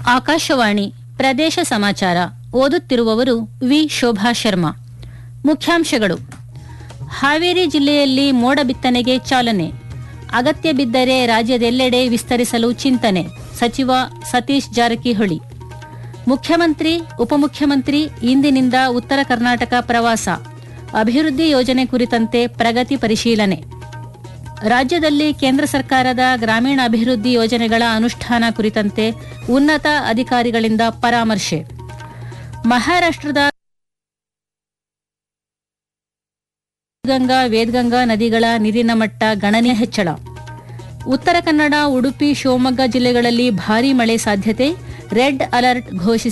ಆಕಾಶವಾಣಿ ಪ್ರದೇಶ ಸಮಾಚಾರ ಓದುತ್ತಿರುವವರು ವಿ ಶೋಭಾ ಶರ್ಮಾ ಮುಖ್ಯಾಂಶಗಳು ಹಾವೇರಿ ಜಿಲ್ಲೆಯಲ್ಲಿ ಮೋಡ ಬಿತ್ತನೆಗೆ ಚಾಲನೆ ಅಗತ್ಯ ಬಿದ್ದರೆ ರಾಜ್ಯದೆಲ್ಲೆಡೆ ವಿಸ್ತರಿಸಲು ಚಿಂತನೆ ಸಚಿವ ಸತೀಶ್ ಜಾರಕಿಹೊಳಿ ಮುಖ್ಯಮಂತ್ರಿ ಉಪಮುಖ್ಯಮಂತ್ರಿ ಇಂದಿನಿಂದ ಉತ್ತರ ಕರ್ನಾಟಕ ಪ್ರವಾಸ ಅಭಿವೃದ್ಧಿ ಯೋಜನೆ ಕುರಿತಂತೆ ಪ್ರಗತಿ ಪರಿಶೀಲನೆ ರಾಜ್ಯದಲ್ಲಿ ಕೇಂದ್ರ ಸರ್ಕಾರದ ಗ್ರಾಮೀಣ ಅಭಿವೃದ್ಧಿ ಯೋಜನೆಗಳ ಅನುಷ್ಠಾನ ಕುರಿತಂತೆ ಉನ್ನತ ಅಧಿಕಾರಿಗಳಿಂದ ಪರಾಮರ್ಶೆ ಮಹಾರಾಷ್ಟ್ರದ ಗಂಗಾ ವೇದಗಂಗಾ ನದಿಗಳ ನೀರಿನ ಮಟ್ಟ ಗಣನೀಯ ಹೆಚ್ಚಳ ಉತ್ತರ ಕನ್ನಡ ಉಡುಪಿ ಶಿವಮೊಗ್ಗ ಜಿಲ್ಲೆಗಳಲ್ಲಿ ಭಾರೀ ಮಳೆ ಸಾಧ್ಯತೆ ರೆಡ್ ಅಲರ್ಟ್ ಘೋಷಿಸಿ